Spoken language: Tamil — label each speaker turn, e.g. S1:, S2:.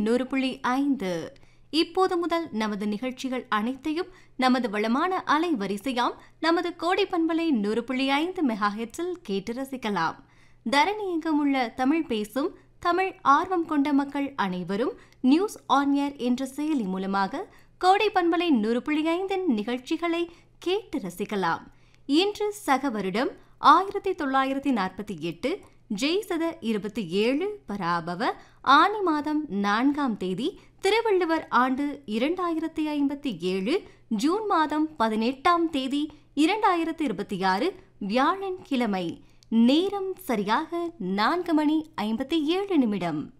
S1: நூறு புள்ளி ஐந்து இப்போது முதல் நமது நிகழ்ச்சிகள் அனைத்தையும் நமது வளமான அலைவரிசையாம் நமது கோடை பண்பலை நூறு புள்ளி ஐந்து மெகா ஹெட்ஸில் கேட்டு ரசிக்கலாம் தரணி எங்கும் உள்ள தமிழ் பேசும் தமிழ் ஆர்வம் கொண்ட மக்கள் அனைவரும் நியூஸ் ஆன் ஏர் என்ற செயலி மூலமாக கோடை பண்பலை நூறு புள்ளி ஐந்தின் நிகழ்ச்சிகளை கேட்டு ரசிக்கலாம் இன்று சக வருடம் ஆயிரத்தி தொள்ளாயிரத்தி நாற்பத்தி எட்டு ஜெய்சத இருபத்தி ஏழு பராபவ ஆனி மாதம் நான்காம் தேதி திருவள்ளுவர் ஆண்டு இரண்டாயிரத்தி ஐம்பத்தி ஏழு ஜூன் மாதம் பதினெட்டாம் தேதி இரண்டாயிரத்தி இருபத்தி ஆறு வியாழன் கிழமை நேரம் சரியாக நான்கு மணி ஐம்பத்தி ஏழு நிமிடம்